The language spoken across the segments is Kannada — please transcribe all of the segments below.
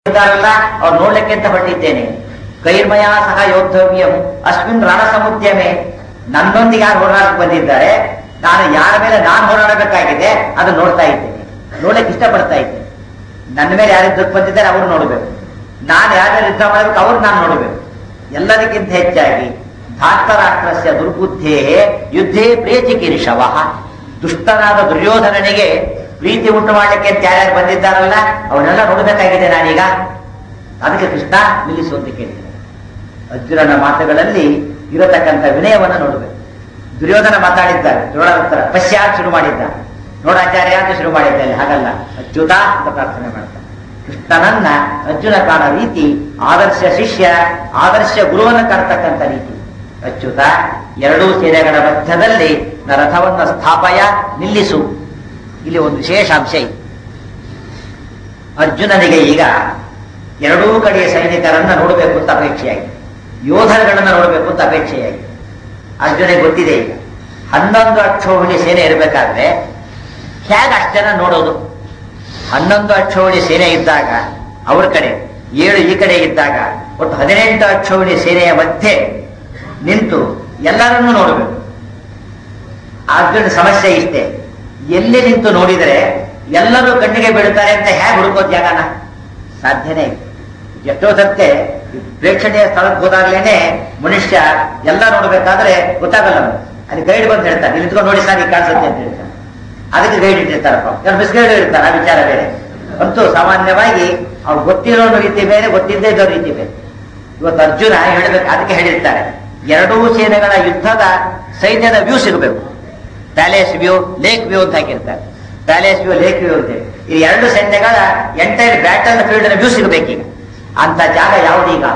ಇದ್ದಾರಲ್ಲ ಅವ್ರು ನೋಡ್ಲಿಕ್ಕೆ ಅಂತ ಹೊರಟಿದ್ದೇನೆ ಕೈರ್ಮಯ ಸಹ ಯೋದ್ಧವ್ಯಂ ಅಸ್ಮಿನ್ ರಣ ಸಮುದ್ಯಮೆ ನನ್ನೊಂದಿಗೆ ಯಾರು ಹೋರಾಡಕ್ಕೆ ಬಂದಿದ್ದಾರೆ ನಾನು ಯಾರ ಮೇಲೆ ನಾನು ಹೋರಾಡಬೇಕಾಗಿದೆ ಅದನ್ನ ನೋಡ್ತಾ ಇದ್ದೇನೆ ನೋಡ್ಲಿಕ್ಕೆ ಇಷ್ಟಪಡ್ತಾ ಇದ್ದೇನೆ ನನ್ನ ಮೇಲೆ ಯಾರು ಯುದ್ಧಕ್ಕೆ ಬಂದಿದ್ದಾರೆ ಅವ್ರು ನೋಡ್ಬೇಕು ನಾನು ಯಾರ ಮೇಲೆ ಯುದ್ಧ ಮಾಡಬೇಕು ಅವ್ರು ನಾನು ನೋಡ್ಬೇಕು ಎಲ್ಲದಕ್ಕಿಂತ ಹೆಚ್ಚಾಗಿ ಧಾರ್ತರಾಷ್ಟ್ರಸ್ಯ ದುರ್ಬುದ್ಧೇ ಯುದ್ಧೇ ಪ್ರೇಚಿಕಿರಿಷವ ದುಷ್ಟನಾದ ದುರ್ಯೋಧನನಿಗೆ ಪ್ರೀತಿ ಉಂಟು ಮಾಡಲಿಕ್ಕೆ ಅಂತ ಯಾರ್ಯಾರು ಬಂದಿದ್ದಾರಲ್ಲ ಅವನ್ನೆಲ್ಲ ನೋಡಬೇಕಾಗಿದೆ ನಾನೀಗ ಅದಕ್ಕೆ ಕೃಷ್ಣ ನಿಲ್ಲಿಸು ಅಂತ ಕೇಳಿದೆ ಅರ್ಜುನನ ಮಾತುಗಳಲ್ಲಿ ಇರತಕ್ಕಂಥ ವಿನಯವನ್ನು ನೋಡಬೇಕು ದುರ್ಯೋಧನ ಮಾತಾಡಿದ್ದಾರೆ ದ್ರೋಣೋತ್ತರ ಪಶ್ಚಾತ್ ಶುರು ಮಾಡಿದ್ದ ನೋಡಾಚಾರ್ಯ ಅಂತ ಶುರು ಮಾಡಿದ್ದಲ್ಲಿ ಹಾಗಲ್ಲ ಅಚ್ಯುತ ಅಂತ ಪ್ರಾರ್ಥನೆ ಮಾಡ್ತಾನೆ ಕೃಷ್ಣನನ್ನ ಅರ್ಜುನ ಕಾಣೋ ರೀತಿ ಆದರ್ಶ ಶಿಷ್ಯ ಆದರ್ಶ ಗುರುವನ್ನು ಕಾಣ್ತಕ್ಕಂಥ ರೀತಿ ಅಚ್ಯುತ ಎರಡೂ ಸೇನೆಗಳ ಮಧ್ಯದಲ್ಲಿ ನ ರಥವನ್ನ ಸ್ಥಾಪಯ ನಿಲ್ಲಿಸು ಇಲ್ಲಿ ಒಂದು ವಿಶೇಷ ಅಂಶ ಇದೆ ಅರ್ಜುನನಿಗೆ ಈಗ ಎರಡೂ ಕಡೆಯ ಸೈನಿಕರನ್ನ ನೋಡಬೇಕು ಅಂತ ಅಪೇಕ್ಷೆಯಾಗಿದೆ ಯೋಧರುಗಳನ್ನ ನೋಡಬೇಕು ಅಂತ ಅಪೇಕ್ಷೆಯಾಗಿದೆ ಅರ್ಜುನಿಗೆ ಗೊತ್ತಿದೆ ಈಗ ಹನ್ನೊಂದು ಅಕ್ಷೋಹಿಣಿ ಸೇನೆ ಇರಬೇಕಾದ್ರೆ ಹೇಗೆ ಅಷ್ಟು ಜನ ನೋಡೋದು ಹನ್ನೊಂದು ಅಕ್ಷೋಹಿಣಿ ಸೇನೆ ಇದ್ದಾಗ ಅವ್ರ ಕಡೆ ಏಳು ಈ ಕಡೆ ಇದ್ದಾಗ ಒಟ್ಟು ಹದಿನೆಂಟು ಅಕ್ಷೋಹಿಣಿ ಸೇನೆಯ ಮಧ್ಯೆ ನಿಂತು ಎಲ್ಲರನ್ನೂ ನೋಡಬೇಕು ಅರ್ಜುನ ಸಮಸ್ಯೆ ಇಷ್ಟೇ ಎಲ್ಲಿ ನಿಂತು ನೋಡಿದರೆ ಎಲ್ಲರೂ ಕಣ್ಣಿಗೆ ಬೀಳ್ತಾರೆ ಅಂತ ಹೇಗೆ ಹುಡುಕೋದು ಜಾಗನ ಸಾಧ್ಯನೇ ಇಲ್ಲ ಎಷ್ಟೋ ಸತ್ಯ ಪ್ರೇಕ್ಷಣೀಯ ಸ್ಥಳಕ್ಕೆ ಹೋದಾಗ್ಲೇನೆ ಮನುಷ್ಯ ಎಲ್ಲ ನೋಡ್ಬೇಕಾದ್ರೆ ಗೊತ್ತಾಗಲ್ಲ ಅವ್ನಿಗೆ. ಅಲ್ಲಿ ಗೈಡ್ ಬಂದು ಹೇಳ್ತಾನೆ ಇಲ್ಲಿ ನಿಂತ್ಕೊಂಡು ನೋಡಿ ಸರ್ ಈಗ ಕಾಣಿಸುತ್ತೆ ಅಂತ ಹೇಳ್ತಾನೆ ಅದಕ್ಕೆ ಗೈಡ್ ಇಟ್ಟಿರ್ತಾರಪ್ಪ ಯಾರು ಮಿಸ್ಗೈಡ್ ಇರ್ತಾರೆ ಆ ವಿಚಾರ ಬೇರೆ ಅಂತೂ ಸಾಮಾನ್ಯವಾಗಿ ಅವ್ರು ಗೊತ್ತಿರೋ ರೀತಿ ಬೇರೆ ಗೊತ್ತಿದ್ದೇ ಇರೋ ರೀತಿ ಬೇರೆ ಇವತ್ತು ಅರ್ಜುನ ಹೇಳ್ಬೇಕು ಅದಕ್ಕೆ ಹೇಳಿರ್ತಾರೆ ಎರಡೂ ಸೇನೆಗಳ ಯುದ್ಧದ ಸೈನ್ಯದ ವ್ಯೂ ಸಿಗಬೇಕು ಪ್ಯಾಲೇಸ್ ವ್ಯೂ ಲೇಕ್ ವ್ಯೂ ಅಂತ ಹಾಕಿರ್ತಾರೆ ಪ್ಯಾಲೇಸ್ ವ್ಯೂ ಲೇಕ್ ವ್ಯೂ ಅಂತ ಹೇಳಿ. ಈ ಎರಡು ಸೈನ್ಯಗಳ ಎಂಟೈರ್ ಬ್ಯಾಟಲ್ ಫೀಲ್ಡ್ ವ್ಯೂ ಸಿಗಬೇಕೀಗ ಅಂತ ಜಾಗ ಯಾವುದೀಗ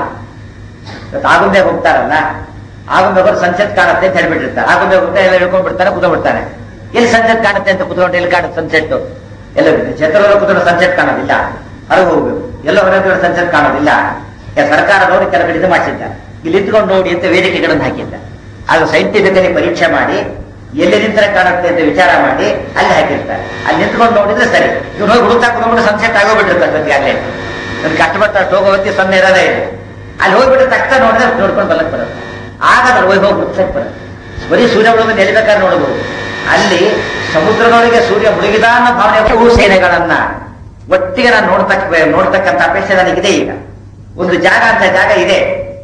ಇವತ್ತು ಆಗುಂಬೆ ಹೋಗ್ತಾರಲ್ಲ ಆಗುಂಬೆ ಹೋದ್ರೆ ಸನ್ಸೆಟ್ ಕಾಣುತ್ತೆ ಅಂತ ಹೇಳ್ಬಿಟ್ಟಿರ್ತಾರೆ ಆಗುಂಬೆ ಹೋಗ್ತಾರೆ ಎಲ್ಲ ಹೇಳ್ಕೊಂಡ್ಬಿಡ್ತಾರೆ ಕುತ್ಕೊಂಡ್ಬಿಡ್ತಾರೆ ಎಲ್ಲಿ ಸನ್ಸೆಟ್ ಕಾಣುತ್ತೆ ಅಂತ ಕುತ್ಕೊಂಡು ಎಲ್ಲಿ ಕಾಣುತ್ತೆ ಸನ್ಸೆಟ್ ಎಲ್ಲ ಛತ್ರದಲ್ಲಿ ಕುತ್ಕೊಂಡು ಸನ್ಸೆಟ್ ಕಾಣೋದಿಲ್ಲ ಹೊರಗೆ ಹೋಗ್ಬೇಕು ಎಲ್ಲ ಹೊರಗೆ ಸನ್ಸೆಟ್ ಕಾಣೋದಿಲ್ಲ ಈಗ ಸರ್ಕಾರದವರು ಕೆಲ ಕಡೆ ಇದು ಮಾಡಿಸಿದ್ದಾರೆ ಇಲ್ಲಿ ನಿಂತ್ಕೊಂಡು ನೋಡಿ ಅಂತ ವೇದಿಕೆಗಳನ್ನು ಹಾಕಿದ್ದಾರೆ ಆಗ ಸೈಂಟಿಫಿಕಲಿ ಪರೀಕ್ಷೆ ಮಾಡಿ ಎಲ್ಲಿ ನಿಂತರೆ ಕಾಣುತ್ತೆ ಅಂತ ವಿಚಾರ ಮಾಡಿ ಅಲ್ಲಿ ಹಾಕಿರ್ತಾರೆ ಅಲ್ಲಿ ನಿಂತ್ಕೊಂಡು ನೋಡಿದ್ರೆ ಸರಿ ಇವ್ರು ಹೋಗಿ ಹುಡುಕ್ತಾ ಕುತ್ಕೊಂಡು ಸನ್ಸೆಟ್ ಆಗೋಗ್ಬಿಟ್ಟಿರ್ತಾರೆ ಜೊತೆಗೆ ಅಲ್ಲೇ ನನ್ ಕಷ್ಟಪಟ್ಟ ಅಷ್ಟು ಹೋಗೋ ಹೊತ್ತಿ ಸೊನ್ನೆ ಇರೋದೇ ಇದೆ ಅಲ್ಲಿ ಹೋಗ್ಬಿಟ್ಟು ತಕ್ಷಣ ನೋಡಿದ್ರೆ ನೋಡ್ಕೊಂಡು ಬಲ್ಲಕ್ ಬರುತ್ತೆ ಆಗ ಅದ್ರ ಹೋಗಿ ಹೋಗಿ ಮುಚ್ಚಕ್ ಬರುತ್ತೆ ಬರೀ ಸೂರ್ಯ ಮುಳುಗ ನೆಲಿಬೇಕಾದ್ರೆ ನೋಡಬಹುದು ಅಲ್ಲಿ ಸಮುದ್ರದೊಳಗೆ ಸೂರ್ಯ ಮುಳುಗಿದ ಅನ್ನೋ ಭಾವನೆ ಹೂ ಸೇನೆಗಳನ್ನ ಒಟ್ಟಿಗೆ ನಾನು ನೋಡ್ತಕ್ಕ ನೋಡ್ತಕ್ಕಂಥ ಅಪೇಕ್ಷೆ ನನಗಿದೆ ಈಗ ಒಂದು ಜಾಗ ಅಂತ ಜಾಗ ಇದೆ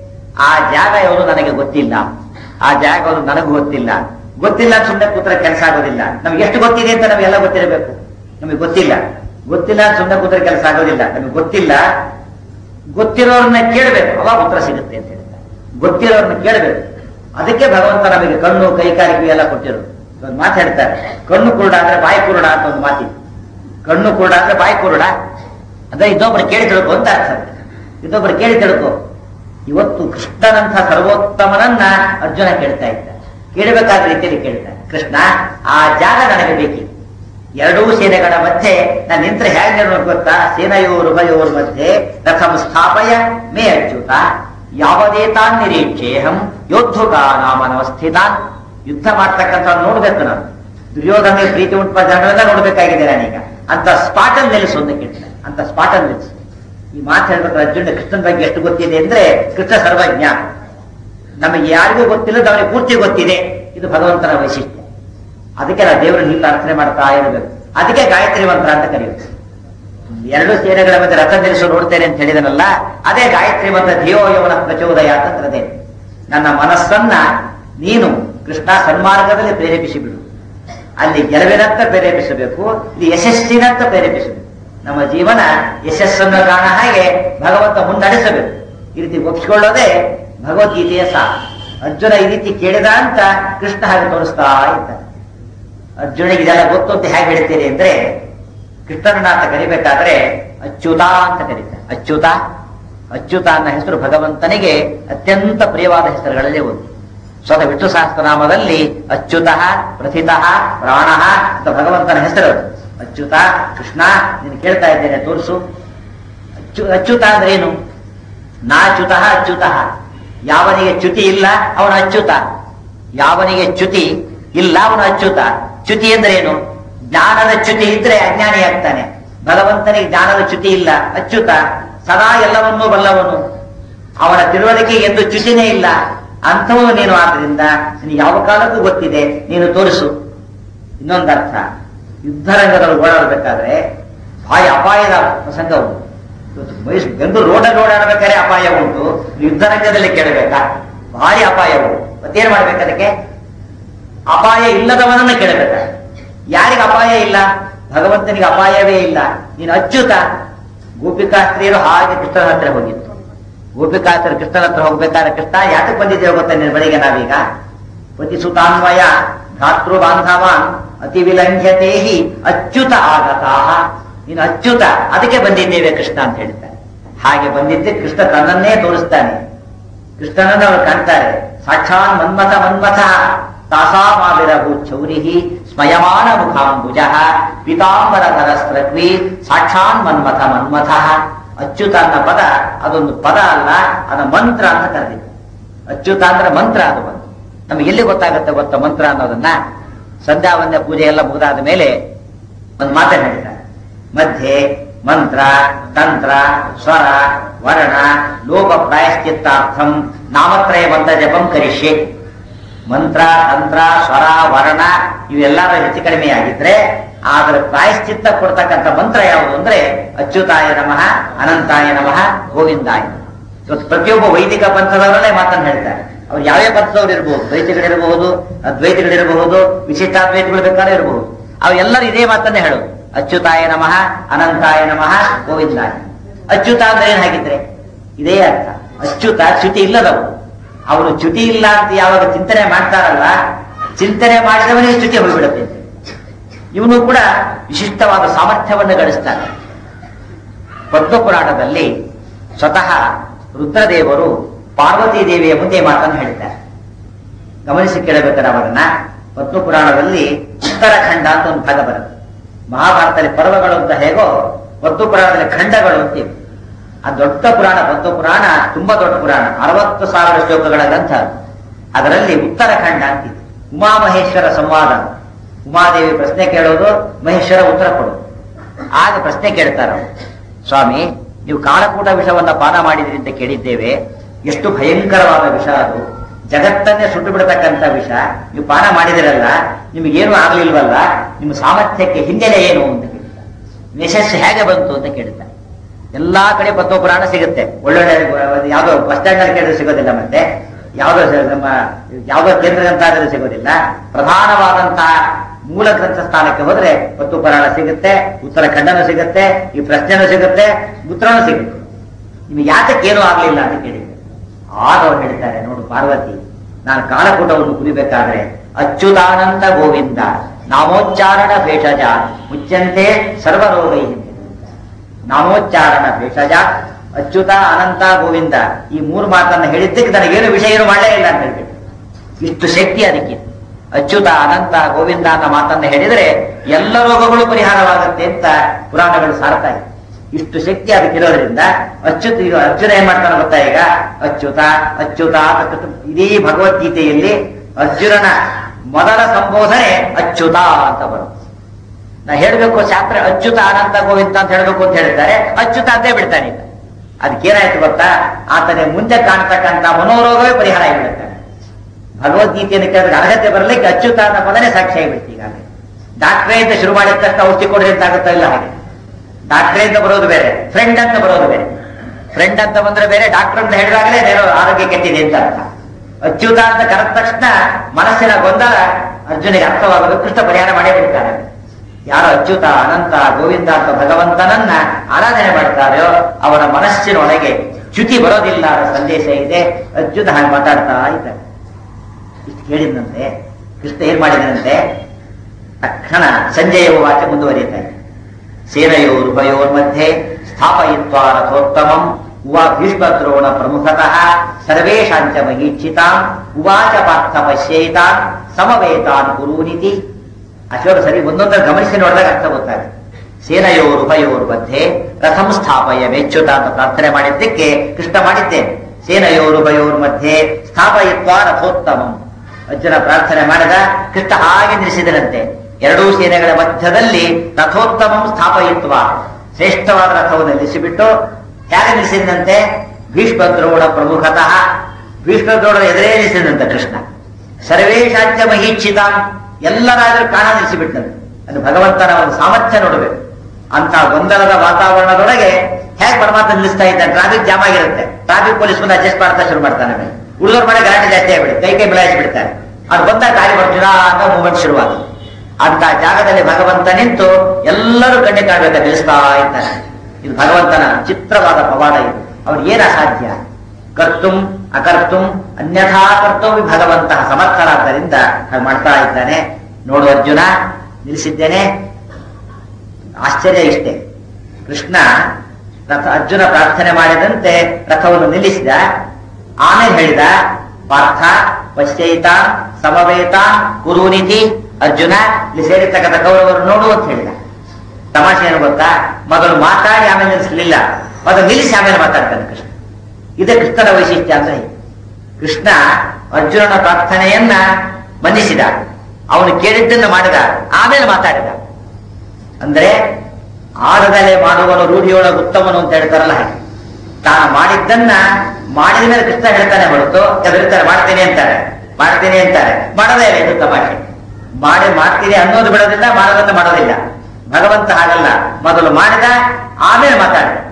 ಆ ಜಾಗ ಯಾವುದು ನನಗೆ ಗೊತ್ತಿಲ್ಲ ಆ ಜಾಗ ಯಾವುದು ನನಗೂ ಗೊತ್ತಿಲ್ಲ ಗೊತ್ತಿಲ್ಲ ಅಂತ ಸುಮ್ಮನೆ ಕೂತ್ರೆ ಕೆಲಸ ಆಗೋದಿಲ್ಲ ನಮ್ಗೆ ಎಷ್ಟು ಗೊತ್ತಿದೆ ಅಂತ ನಮಗೆಲ್ಲ ಗೊತ್ತಿರಬೇಕು ನಮಗೆ ಗೊತ್ತಿಲ್ಲ ಗೊತ್ತಿಲ್ಲ ಅಂತ ಸುಮ್ಮನೆ ಕೂತ್ರೆ ಕೆಲಸ ಆಗೋದಿಲ್ಲ ನಮಗೆ ಗೊತ್ತಿಲ್ಲ ಗೊತ್ತಿರೋರನ್ನ ಕೇಳಬೇಕು ಅವಾಗ ಉತ್ತರ ಸಿಗುತ್ತೆ ಅಂತ ಹೇಳ್ತಾರೆ ಗೊತ್ತಿರೋರನ್ನ ಕೇಳಬೇಕು ಅದಕ್ಕೆ ಭಗವಂತ ನಮಗೆ ಕಣ್ಣು ಕೈಕಾಲಿಕೆ ಎಲ್ಲ ಕೊಟ್ಟಿರೋದು ಒಂದು ಮಾತು ಹೇಳ್ತಾರೆ ಕಣ್ಣು ಕುರುಡ ಅಂದ್ರೆ ಬಾಯಿ ಕುರುಡ ಅಂತ ಒಂದು ಮಾತಿದೆ ಕಣ್ಣು ಕುರುಡ ಅಂದ್ರೆ ಬಾಯಿ ಕುರುಡ ಅಂದ್ರೆ ಇನ್ನೊಬ್ಬರು ಕೇಳಿ ತಿಳ್ಕೊ ಅಂತ ಅರ್ಥ ಇನ್ನೊಬ್ಬರು ಕೇಳಿ ತಿಳ್ಕೊ ಇವತ್ತು ಕೃಷ್ಣನಂಥ ಸರ್ವೋತ್ತಮನನ್ನ ಅರ್ಜುನ ಕೇಳ್ತಾ ಇದ್ದ ಕೇಳಬೇಕಾದ ರೀತಿಯಲ್ಲಿ ಕೇಳ್ತಾನೆ ಕೃಷ್ಣ ಆ ಜಾಗ ನನಗೆ ಬೇಕಿದೆ ಎರಡೂ ಸೇನೆಗಳ ಮಧ್ಯೆ ನಾನು ನಿಂತ್ರೆ ಹೇಗೆ ನೋಡ್ ಗೊತ್ತಾ ಸೇನೆಯೋರು ಉಭಯೋರ್ ಮಧ್ಯೆ ರಥಂ ಸ್ಥಾಪಯ ಮೇ ಅಚ್ಯುತ ಯಾವದೇತಾನ್ ನಿರೀಕ್ಷೇಹಂ ಯೋದ್ಧುಕ ನಾಮನವಸ್ಥಿತಾನ್ ಯುದ್ಧ ಮಾಡ್ತಕ್ಕಂಥ ನೋಡ್ಬೇಕು ನಾನು ದುರ್ಯೋಧನಿಗೆ ಪ್ರೀತಿ ಉಂಟು ಜನರೆಲ್ಲ ನೋಡ್ಬೇಕಾಗಿದೆ ನಾನೀಗ ಅಂತ ಸ್ಪಾಟ್ ಅಲ್ಲಿ ನಿಲ್ಲಿಸು ಅಂತ ಕೇಳ್ತಾನೆ ಅಂತ ಸ್ಪಾಟ್ ಅಲ್ಲಿ ನಿಲ್ಲಿಸು ಈ ಮಾತು ಹೇಳ್ಬೇಕು ಅರ್ಜುನ ಕೃಷ್ಣನ ಬಗ್ಗೆ ಎಷ್ಟು ಗೊತ್ತಿದೆ ಅಂದ್ರೆ ಕೃಷ್ಣ ಸರ್ವಜ್ಞ ನಮಗೆ ಯಾರಿಗೂ ಗೊತ್ತಿಲ್ಲದ ಅವನಿಗೆ ಪೂರ್ತಿ ಗೊತ್ತಿದೆ ಇದು ಭಗವಂತನ ವೈಶಿಷ್ಟ್ಯ ಅದಕ್ಕೆ ನಾವು ದೇವರನ್ನು ಹೀಗೆ ಪ್ರಾರ್ಥನೆ ಮಾಡ್ತಾ ಇರಬೇಕು ಅದಕ್ಕೆ ಗಾಯತ್ರಿ ಮಂತ್ರ ಅಂತ ಕರೆಯುತ್ತೆ ಎರಡು ಸೇನೆಗಳ ಮಧ್ಯೆ ರಥ ನಿಲ್ಲಿಸು ನೋಡ್ತೇನೆ ಅಂತ ಹೇಳಿದನಲ್ಲ ಅದೇ ಗಾಯತ್ರಿ ಮಂತ್ರ ಧಿಯೋ ಯವನ ಪ್ರಚೋದಯ ಅಂತಂದ್ರೆ ನನ್ನ ಮನಸ್ಸನ್ನ ನೀನು ಕೃಷ್ಣ ಸನ್ಮಾರ್ಗದಲ್ಲಿ ಪ್ರೇರೇಪಿಸಿ ಬಿಡು ಅಲ್ಲಿ ಗೆಲುವಿನಂತ ಪ್ರೇರೇಪಿಸಬೇಕು ಇಲ್ಲಿ ಯಶಸ್ಸಿನಂತ ಪ್ರೇರೇಪಿಸಬೇಕು ನಮ್ಮ ಜೀವನ ಯಶಸ್ಸನ್ನು ಕಾಣ ಹಾಗೆ ಭಗವಂತ ಮುನ್ನಡೆಸಬೇಕು ಈ ರೀತಿ ಒಪ್ಪಿಕೊಳ್ಳೋದೇ ಭಗವದ್ಗೀತೆಯ ಸಾರ ಅರ್ಜುನ ಈ ರೀತಿ ಕೇಳಿದ ಅಂತ ಕೃಷ್ಣ ಹಾಗೆ ತೋರಿಸ್ತಾ ಇದ್ದಾನೆ ಅರ್ಜುನಿಗೆ ಇದೆಲ್ಲ ಗೊತ್ತು ಅಂತ ಹೇಗೆ ಹೇಳ್ತೀರಿ ಅಂದ್ರೆ ಕೃಷ್ಣನ ಅಂತ ಕರಿಬೇಕಾದ್ರೆ ಅಚ್ಯುತ ಅಂತ ಕರೀತಾರೆ ಅಚ್ಯುತ ಅಚ್ಯುತ ಅನ್ನೋ ಹೆಸರು ಭಗವಂತನಿಗೆ ಅತ್ಯಂತ ಪ್ರಿಯವಾದ ಹೆಸರುಗಳಲ್ಲಿ ಒಂದು ಸ್ವತಃ ವಿಷ್ಣು ಸಹಸ್ರನಾಮದಲ್ಲಿ ಅಚ್ಯುತ ಪ್ರಥಿತ ಪ್ರಾಣ ಅಂತ ಭಗವಂತನ ಹೆಸರು ಅದು. ಅಚ್ಯುತ ಕೃಷ್ಣ ನೀನು ಕೇಳ್ತಾ ಇದ್ದೇನೆ ತೋರಿಸು ಅಚ್ಚು ಅಚ್ಯುತ ಅಂದ್ರೆ ಏನು ನಾಚ್ಯುತ ಅಚ್ಯುತ ಯಾವನಿಗೆ ಚ್ಯುತಿ ಇಲ್ಲ ಅವನ ಅಚ್ಯುತ ಯಾವನಿಗೆ ಚ್ಯುತಿ ಇಲ್ಲ ಅವನು ಅಚ್ಯುತ ಚ್ಯುತಿ ಅಂದ್ರೆ ಏನು ಜ್ಞಾನದ ಚ್ಯುತಿ ಇದ್ರೆ ಅಜ್ಞಾನಿ ಆಗ್ತಾನೆ ಭಗವಂತನಿಗೆ ಜ್ಞಾನದ ಚ್ಯುತಿ ಇಲ್ಲ ಅಚ್ಯುತ ಸದಾ ಎಲ್ಲವನ್ನೂ ಬಲ್ಲವನು ಅವನ ತಿಳುವಳಿಕೆ ಎಂದು ಚ್ಯುತಿನೇ ಇಲ್ಲ ಅಂಥವನು ನೀನು ಆದ್ರಿಂದ ನೀನು ಯಾವ ಕಾಲಕ್ಕೂ ಗೊತ್ತಿದೆ ನೀನು ತೋರಿಸು ಇನ್ನೊಂದರ್ಥ ಯುದ್ಧರಂಗದಲ್ಲಿ ಓಡಾಡಬೇಕಾದ್ರೆ ಭಾರಿ ಅಪಾಯದ ಪ್ರಸಂಗ ಉಂಟು ಇವತ್ತು ಮೈಸೂರು ಬೆಂಗಳೂರು ರೋಡಲ್ಲಿ ಓಡಾಡಬೇಕಾದ್ರೆ ಅಪಾಯ ಉಂಟು ಯುದ್ಧರಂಗದಲ್ಲಿ ಕೇಳಬೇಕಾ ಭಾರಿ ಅಪಾಯ ಉಂಟು ಮತ್ತೇನ್ ಮಾಡ್ಬೇಕು ಅದಕ್ಕೆ ಅಪಾಯ ಇಲ್ಲದವನನ್ನ ಕೇಳಬೇಕ ಯಾರಿಗೆ ಅಪಾಯ ಇಲ್ಲ ಭಗವಂತನಿಗೆ ಅಪಾಯವೇ ಇಲ್ಲ ನೀನು ಅಚ್ಯುತ ಗೋಪಿಕಾಸ್ತ್ರೀಯರು ಹಾಗೆ ಕೃಷ್ಣನ ಹತ್ರ ಹೋಗಿತ್ತು ಗೋಪಿಕಾಸ್ತ್ರ ಕೃಷ್ಣನ ಹತ್ರ ಹೋಗ್ಬೇಕಾದ್ರೆ ಕೃಷ್ಣ ಯಾತಕ್ಕೆ ಬಂದಿದ್ದೇವೆ ಗೊತ್ತಾ ನಿನ್ನ ಬಳಿಗೆ ನಾವೀಗ ಪತಿ ಸುತಾನ್ವಯ ಧಾತೃ ಬಾಂಧವಾನ್ ಅತಿ ವಿಲಂಘ್ಯತೆ ಹಿ ಅಚ್ಯುತ ಆಗತಾಹ ನೀನು ಅಚ್ಯುತ ಅದಕ್ಕೆ ಬಂದಿದ್ದೇವೆ ಕೃಷ್ಣ ಅಂತ ಹೇಳ್ತಾರೆ ಹಾಗೆ ಬಂದಿದ್ದೆ ಕೃಷ್ಣ ತನ್ನನ್ನೇ ತೋರಿಸ್ತಾನೆ ಕೃಷ್ಣನನ್ನು ಅವರು ಕಾಣ್ತಾರೆ ಸಾಕ್ಷಾತ್ ಮನ್ಮಥ ಮನ್ಮಥ ತಾಸಾಮಾವಿರಭೂ ಚೌರಿ ಸ್ಮಯಮಾನ ಮುಖಾಂಬುಜ ಪಿತಾಂಬರ ಧರಸ್ರಗ್ವಿ ಸಾಕ್ಷಾತ್ ಮನ್ಮಥ ಮನ್ಮಥ ಅಚ್ಯುತ ಅನ್ನೋ ಪದ ಅದೊಂದು ಪದ ಅಲ್ಲ ಅದ ಮಂತ್ರ ಅಂತ ಕರೆದಿದೆ ಅಚ್ಯುತ ಅಂದ್ರೆ ಮಂತ್ರ ಅದು ಒಂದು ನಮಗೆ ಎಲ್ಲಿ ಗೊತ್ತಾಗುತ್ತೆ ಗೊತ್ತ ಮಂತ್ರ ಅನ್ನೋದನ್ನ ಸಂಧ್ಯಾವಂದ್ಯ ಪೂಜೆ ಎಲ್ಲ ಮುಗಿದಾದ ಮೇಲೆ ಒಂದು ಮಾತನ್ನ ಹೇಳ್ತಾರೆ ಮಧ್ಯೆ ಮಂತ್ರ ತಂತ್ರ ಸ್ವರ ವರ್ಣ ಲೋಕ ಪ್ರಾಯಶ್ಚಿತ್ತಾರ್ಥಂ ನಾಮತ್ರಯ ಬಂದ ಜಪಂ ಕರಿಷ್ಯೆ ಮಂತ್ರ ತಂತ್ರ ಸ್ವರ ವರ್ಣ ಇವೆಲ್ಲರ ಹೆಚ್ಚು ಕಡಿಮೆ ಆಗಿದ್ರೆ ಅದರ ಪ್ರಾಯಶ್ಚಿತ್ತ ಕೊಡ್ತಕ್ಕಂಥ ಮಂತ್ರ ಯಾವುದು ಅಂದ್ರೆ ಅಚ್ಯುತಾಯ ನಮಃ ಅನಂತಾಯ ನಮಃ ಗೋವಿಂದಾಯ ಇವತ್ತು ಪ್ರತಿಯೊಬ್ಬ ವೈದಿಕ ಪಂಥದವರಲ್ಲೇ ಮಾತನ್ನು ಹೇಳ್ತಾರೆ ಅವ್ರು ಯಾವ್ಯಾವ ಪಂಥದವ್ರು ಇರಬಹುದು ದ್ವೈತಗಳಿರಬಹುದು ಅದ್ವೈತಗಳಿರಬಹುದು ವಿಶಿಷ್ಟಾದ್ವೈತಗಳು ಬೇಕಾದ್ರೆ ಇರಬಹುದು ಅವೆಲ್ಲರೂ ಇದೇ ಮಾತನ್ನೇ ಹೇಳೋದು ಅಚ್ಯುತಾಯ ನಮಃ ಅನಂತಾಯ ನಮಃ ಗೋವಿಂದಾಯ ಅಚ್ಯುತ ಅಂದ್ರೆ ಏನ್ ಹಾಗಿದ್ರೆ ಇದೇ ಅರ್ಥ ಅಚ್ಯುತ ಚ್ಯುತಿ ಇಲ್ಲದವರು ಅವನು ಚ್ಯುತಿ ಇಲ್ಲ ಅಂತ ಯಾವಾಗ ಚಿಂತನೆ ಮಾಡ್ತಾರಲ್ಲ ಚಿಂತನೆ ಮಾಡಿದವನಿಗೆ ಚ್ಯುತಿ ಹೋಗಿಬಿಡುತ್ತೆ ಇವನು ಕೂಡ ವಿಶಿಷ್ಟವಾದ ಸಾಮರ್ಥ್ಯವನ್ನು ಗಳಿಸ್ತಾನೆ ಪದ್ಮಪುರಾಣದಲ್ಲಿ ಸ್ವತಃ ರುದ್ರದೇವರು ಪಾರ್ವತೀ ದೇವಿಯ ಮುಂದೆ ಮಾತನ್ನು ಹೇಳಿದ್ದಾರೆ ಗಮನಿಸಿ ಕೇಳಬೇಕಾದ್ರೆ ಅವರನ್ನ ಪದ್ಮಪುರಾಣದಲ್ಲಿ ಉತ್ತರಾಖಂಡ ಅಂತ ಒಂದು ಭಾಗ ಬರುತ್ತೆ ಮಹಾಭಾರತದಲ್ಲಿ ಪರ್ವಗಳು ಅಂತ ಹೇಗೋ ಪದ್ಮಪುರಾಣದಲ್ಲಿ ಖಂಡಗಳು ಅಂತೀವಿ ಆ ದೊಡ್ಡ ಪುರಾಣ ಪದ್ಮಪುರಾಣ ತುಂಬಾ ದೊಡ್ಡ ಪುರಾಣ ಅರವತ್ತು ಸಾವಿರ ಶ್ಲೋಕಗಳ ಗ್ರಂಥ ಅದು. ಅದರಲ್ಲಿ ಉತ್ತರಾಖಂಡ ಅಂತಿದೆ ಉಮಾಮಹೇಶ್ವರ ಸಂವಾದ ಉಮಾದೇವಿ ಪ್ರಶ್ನೆ ಕೇಳೋದು ಮಹೇಶ್ವರ ಉತ್ತರ ಕೊಡೋದು ಆಗ ಪ್ರಶ್ನೆ ಕೇಳ್ತಾರ ಸ್ವಾಮಿ ನೀವು ಕಾಲಕೂಟ ವಿಷವನ್ನ ಪಾನ ಮಾಡಿದ್ರಿ ಅಂತ ಕೇಳಿದ್ದೇವೆ ಎಷ್ಟು ಭಯಂಕರವಾದ ವಿಷ ಅದು ಜಗತ್ತನ್ನೇ ಸುಟ್ಟು ಬಿಡತಕ್ಕಂಥ ವಿಷ ನೀವು ಪಾನ ಮಾಡಿದಿರಲ್ಲ ನಿಮಗೇನು ಆಗ್ಲಿಲ್ವಲ್ಲ ನಿಮ್ಮ ಸಾಮರ್ಥ್ಯಕ್ಕೆ ಹಿನ್ನೆಲೆ ಏನು ಅಂತ ಕೇಳ್ತಾರೆ ಯಶಸ್ಸು ಹೇಗೆ ಬಂತು ಅಂತ ಕೇಳ್ತಾರೆ ಎಲ್ಲಾ ಕಡೆ ಪದ್ಮಪುರಾಣ ಸಿಗುತ್ತೆ ಒಳ್ಳೊಳ್ಳೆ ಯಾವ್ದೋ ಬಸ್ ಸ್ಟ್ಯಾಂಡ್ ಅಲ್ಲಿ ಕೇಳಿದ್ರೆ ಸಿಗೋದಿಲ್ಲ ಮತ್ತೆ ಯಾವ್ದೋ ಸ- ನಮ್ಮ ಯಾವ್ದೋ ಕೇಂದ್ರ ಗ್ರಂಥಾಲಯದಲ್ಲಿ ಸಿಗೋದಿಲ್ಲ ಪ್ರಧಾನವಾದಂತಹ ಮೂಲ ಗ್ರಂಥ ಸ್ಥಾನಕ್ಕೆ ಹೋದ್ರೆ ಪದ್ಮಪುರಾಣ ಸಿಗುತ್ತೆ ಉತ್ತರ ಖಂಡನೂ ಸಿಗುತ್ತೆ ಈ ಪ್ರಶ್ನೆನೂ ಸಿಗುತ್ತೆ ಉತ್ತರನೂ ಸಿಗುತ್ತೆ ನಿಮಗೆ ಯಾತಕ್ಕೆ ಏನೂ ಆಗ್ಲಿಲ್ಲ ಅಂತ ಕೇಳಿದ್ರೆ ಆಗ ಅವ್ರು ಹೇಳ್ತಾರೆ ನೋಡು ಪಾರ್ವತಿ ನಾನು ಕಾಲಕೂಟವನ್ನು ಕುರಿಬೇಕಾದ್ರೆ ಅಚ್ಯುತಾನಂದ ಗೋವಿಂದ ನಾಮೋಚ್ಚಾರಣ ಭೇಷಜ ಮುಚ್ಚಂತೆ ಸರ್ವರೋಗೈ ನಾಮೋಚ್ಚಾರಣ ಭೇಷಜ ಅಚ್ಯುತ ಅನಂತ ಗೋವಿಂದ ಈ ಮೂರು ಮಾತನ್ನ ಹೇಳಿದ್ದಕ್ಕೆ ನನಗೇನು ವಿಷಯ ಏನು ಮಾಡಲೇ ಇಲ್ಲ ಅಂತ ಹೇಳ್ಬಿಟ್ಟು ಇಷ್ಟು ಶಕ್ತಿ ಅದಕ್ಕೆ ಅಚ್ಯುತ ಅನಂತ ಗೋವಿಂದ ಅನ್ನೋ ಮಾತನ್ನ ಹೇಳಿದರೆ ಎಲ್ಲ ರೋಗಗಳು ಪರಿಹಾರವಾಗುತ್ತೆ ಅಂತ ಪುರಾಣಗಳು ಸಾರ್ತಾ ಇದೆ ಇಷ್ಟು ಶಕ್ತಿ ಅದಕ್ಕಿರೋದ್ರಿಂದ ಅಚ್ಯುತ ಈಗ ಅರ್ಜುನ ಏನ್ ಮಾಡ್ತಾನೆ ಗೊತ್ತಾ ಈಗ ಅಚ್ಯುತ ಅಚ್ಯುತ ಅಂತ ಕೃಷ್ಣ- ಇಡೀ ಭಗವದ್ಗೀತೆಯಲ್ಲಿ ಅರ್ಜುನನ ಮೊದಲ ಸಂಬೋಧನೆ ಅಚ್ಯುತ ಅಂತ ಬರುತ್ತೆ ನಾ ಹೇಳ್ಬೇಕು ಶಾಸ್ತ್ರ ಅಚ್ಯುತ ಅನಂತ ಗೋವಿಂದ ಅಂತ ಹೇಳ್ಬೇಕು ಅಂತ ಹೇಳಿದ್ದಾರೆ ಅಚ್ಯುತ ಅಂತೇ ಬಿಡ್ತಾನೆ ಈಗ ಅದಕ್ಕೇನಾಯ್ತು ಗೊತ್ತಾ ಆತನ ಮುಂದೆ ಕಾಣ್ತಕ್ಕಂಥ ಮನೋರೋಗವೇ ಪರಿಹಾರ ಆಗಿಬಿಡುತ್ತೆ ಭಗವದ್ಗೀತೆಯನ್ನು ಕೇಳಿದ್ರೆ ಅರ್ಹತೆ ಬರಲಿಕ್ಕೆ ಅಚ್ಯುತ ಅನ್ನೋ ಪದನೇ ಸಾಕ್ಷಿ ಆಗಿಬಿಡ್ತು ಈಗಾಗಲೇ ಡಾಕ್ಟ್ರೇ ಅಂತ ಶುರು ಮಾಡಿದ ತಕ್ಷಣ ಔಷಧಿ ಕೊಡ್ರಿ ಅಂತ ಆಗುತ್ತಾ ಇಲ್ಲ ಹಾಗೆ ಡಾಕ್ಟ್ರೇ ಅಂತ ಬರೋದು ಬೇರೆ ಫ್ರೆಂಡ್ ಅಂತ ಬರೋದು ಬೇರೆ ಫ್ರೆಂಡ್ ಅಂತ ಬಂದ್ರೆ ಬೇರೆ ಡಾಕ್ಟರ್ ಅಂತ ಹೇಳಿದಾಗಲೇ ಏನೋ ಆರೋಗ್ಯ ಕೆಟ್ಟಿದೆ ಅಂತ ಅರ್ಥ ಅಚ್ಯುತ ಅಂತ ಕರೆದ ತಕ್ಷಣ ಮನಸ್ಸಿನ ಗೊಂದಲ ಅರ್ಜುನಿಗೆ ಅರ್ಥವಾಗೋದು ಕೃಷ್ಣ ಪರಿಹಾರ ಮಾಡೇ ಬಿಡ್ತಾರೆ ಯಾರು ಅಚ್ಯುತ ಅನಂತ ಗೋವಿಂದ ಅಂತ ಭಗವಂತನನ್ನ ಆರಾಧನೆ ಮಾಡ್ತಾರೆಯೋ ಅವರ ಮನಸ್ಸಿನೊಳಗೆ ಚ್ಯುತಿ ಬರೋದಿಲ್ಲ ಅನ್ನೋ ಸಂದೇಶ ಇದೆ ಅಚ್ಯುತ ಹಾಗೆ ಮಾತಾಡ್ತಾ ಇದ್ದಾರೆ ಇಷ್ಟು ಹೇಳಿದಂತೆ ಕೃಷ್ಣ ಏನ್ ಮಾಡಿದನಂತೆ ತಕ್ಷಣ ಸಂಜೆಯ ವಾಚ ಮುಂದುವರಿಯುತ್ತಾರೆ ಸೇನೆಯೋರುಭಯೋರ್ಮಧ್ಯೆ ಸ್ಥಾಪಯಿತ್ವಾ ರಥೋತ್ತಮಂ ಉವಾ ಭೀಷ್ಮದ್ರೋಣ ಪ್ರಮುಖತಃ ಸರ್ವೇಷಾಂಚ ಮಹೀಕ್ಷಿತಾಂ ಉವಾಚ ಪಾರ್ಥ ಪಶ್ಯೈತಾನ್ ಸಮವೇತಾನ್ ಕುರೂನಿತಿ ಅಶೋಕ ಸರಿ ಒಂದೊಂದರ ಗಮನಿಸಿ ನೋಡಿದಾಗ ಅರ್ಥ ಗೊತ್ತಾಗುತ್ತೆ ಸೇನೆಯೋರು ಉಭಯೋರು ಮಧ್ಯೆ ರಥಂ ಸ್ಥಾಪಯ ಮೆಚ್ಚುತ ಅಂತ ಪ್ರಾರ್ಥನೆ ಮಾಡಿದ್ದಕ್ಕೆ ಕೃಷ್ಣ ಮಾಡಿದ್ದೇನೆ ಸೇನೆಯೋರು ಉಭಯೋರು ಮಧ್ಯೆ ಸ್ಥಾಪಯಿತ್ವ ರಥೋತ್ತಮಂ ಅರ್ಜುನ ಪ್ರಾರ್ಥನೆ ಮಾಡಿದ ಕೃಷ್ಣ ಹಾಗೆ ನಿಲ್ಲಿಸಿದರಂತೆ ಎರಡೂ ಸೇನೆಗಳ ಮಧ್ಯದಲ್ಲಿ ರಥೋತ್ತಮಂ ಸ್ಥಾಪಯಿತ್ವ ಶ್ರೇಷ್ಠವಾದ ರಥವನ್ನು ನಿಲ್ಲಿಸಿಬಿಟ್ಟು ಹೇಗೆ ನಿಲ್ಲಿಸಿದಂತೆ ಭೀಷ್ಮದ್ರೋಣ ಪ್ರಮುಖತಃ ಭೀಷ್ಮದ್ರೋಣ ಎದುರೇ ನಿಲ್ಲಿಸಿದಂತೆ ಕೃಷ್ಣ ಸರ್ವೇಶಾಚ್ಯ ಮಹೀಕ್ಷಿತ ಎಲ್ಲರಾದರೂ ಕಾಣ ನಿಲ್ಲಿಸಿಬಿಟ್ಟಂತೆ ಅದು ಭಗವಂತನ ಒಂದು ಸಾಮರ್ಥ್ಯ ನೋಡಬೇಕು ಅಂತ ಗೊಂದಲದ ವಾತಾವರಣದೊಳಗೆ ಹೇಗೆ ಪರಮಾತ್ಮ ನಿಲ್ಲಿಸ್ತಾ ಇದ್ದಾನೆ ಟ್ರಾಫಿಕ್ ಜಾಮ್ ಆಗಿರುತ್ತೆ ಟ್ರಾಫಿಕ್ ಪೊಲೀಸ್ ಮುಂದೆ ಅಡ್ಜಸ್ಟ್ ಮಾಡ್ತಾ ಶುರು ಮಾಡ್ತಾನೆ ಆಮೇಲೆ ಉಳಿದವ್ರ ಮೇಲೆ ಗಲಾಟೆ ಜಾಸ್ತಿ ಆಗ್ಬಿಡುತ್ತೆ ಕೈ ಕೈ ಬಿಡಾಯಿಸಿ ಬಿಡ್ತಾರೆ ಅವ್ರು ಬಂದಾಗ ಗಾಡಿ ಬರ್ತೀರಾ ಅಂತ ಮೂವ್ಮೆಂಟ್ ಶುರುವಾಗುತ್ತೆ ಅಂತ ಜಾಗದಲ್ಲಿ ಭಗವಂತ ನಿಂತು ಎಲ್ಲರೂ ಕಣ್ಣೆ ಕಾಣಬೇಕು ನಿಲ್ಲಿಸ್ತಾ ಇದ್ದಾನೆ ಇದು ಭಗವಂತನ ಚಿತ್ರವಾದ ಪವಾಡ ಇದು ಅವ್ರಿಗೆ ಏನ ಅಸಾಧ್ಯ ಕರ್ತುಂ ಅಕರ್ತುಂ ಅನ್ಯಥಾ ಕರ್ತವ್ಯ ಭಗವಂತ ಸಮರ್ಥನಾದ್ದರಿಂದ ಹಾಗೆ ಮಾಡ್ತಾ ಇದ್ದಾನೆ ನೋಡು ಅರ್ಜುನ ನಿಲ್ಲಿಸಿದ್ದೇನೆ ಆಶ್ಚರ್ಯ ಇಷ್ಟೇ ಕೃಷ್ಣ ರಥ ಅರ್ಜುನ ಪ್ರಾರ್ಥನೆ ಮಾಡಿದಂತೆ ರಥವನ್ನು ನಿಲ್ಲಿಸಿದ ಆಮೇಲೆ ಹೇಳಿದ ಪಾರ್ಥ ಪಶ್ಚೈತ ಸಮವೇತ ಕುರುನಿಧಿ ಅರ್ಜುನ ಇಲ್ಲಿ ಸೇರಿರ್ತಕ್ಕಂಥ ಕೌರವರು ನೋಡು ಅಂತ ಹೇಳಿದ ತಮಾಷೆ ಏನು ಗೊತ್ತಾ ಮೊದಲು ಮಾತಾಡಿ ಆಮೇಲೆ ನಿಲ್ಲಿಸಲಿಲ್ಲ ಮೊದಲು ನಿಲ್ಲಿಸಿ ಆಮೇಲೆ ಮಾತಾಡ್ತಾನೆ ಕೃಷ್ಣ ಇದೇ ಕೃಷ್ಣನ ವೈಶಿಷ್ಟ್ಯ ಅಂದ್ರೆ ಕೃಷ್ಣ ಅರ್ಜುನನ ಪ್ರಾರ್ಥನೆಯನ್ನ ಮನ್ನಿಸಿದ ಅವನು ಕೇಳಿದ್ದನ್ನು ಮಾಡಿದ ಆಮೇಲೆ ಮಾತಾಡಿದ ಅಂದ್ರೆ ಆಡದಲೆ ಮಾಡುವನು ರೂಢಿಯೊಳಗೆ ಉತ್ತಮನು ಅಂತ ಹೇಳ್ತಾರಲ್ಲ ಹಾಗೆ ತಾನು ಮಾಡಿದ್ದನ್ನ ಮಾಡಿದ ಮೇಲೆ ಕೃಷ್ಣ ಹೇಳ್ತಾನೆ ಹೊರತು ಎದುರಿತಾರೆ ಮಾಡ್ತೀನಿ ಅಂತಾರೆ ಮಾಡ್ತೀನಿ ಅಂತಾರೆ ಮಾಡದೇ ಇಲ್ಲ ಇದು ತಮಾಷೆ ಮಾಡಿ ಮಾಡ್ತೀನಿ ಅನ್ನೋದು ಬಿಡೋದಿಲ್ಲ ಮಾಡೋದನ್ನ ಮಾಡೋದಿಲ್ಲ ಭಗವಂತ ಹಾಗಲ್ಲ ಮೊದಲು ಮಾಡಿದ ಆಮೇಲೆ ಮಾತಾಡಿದ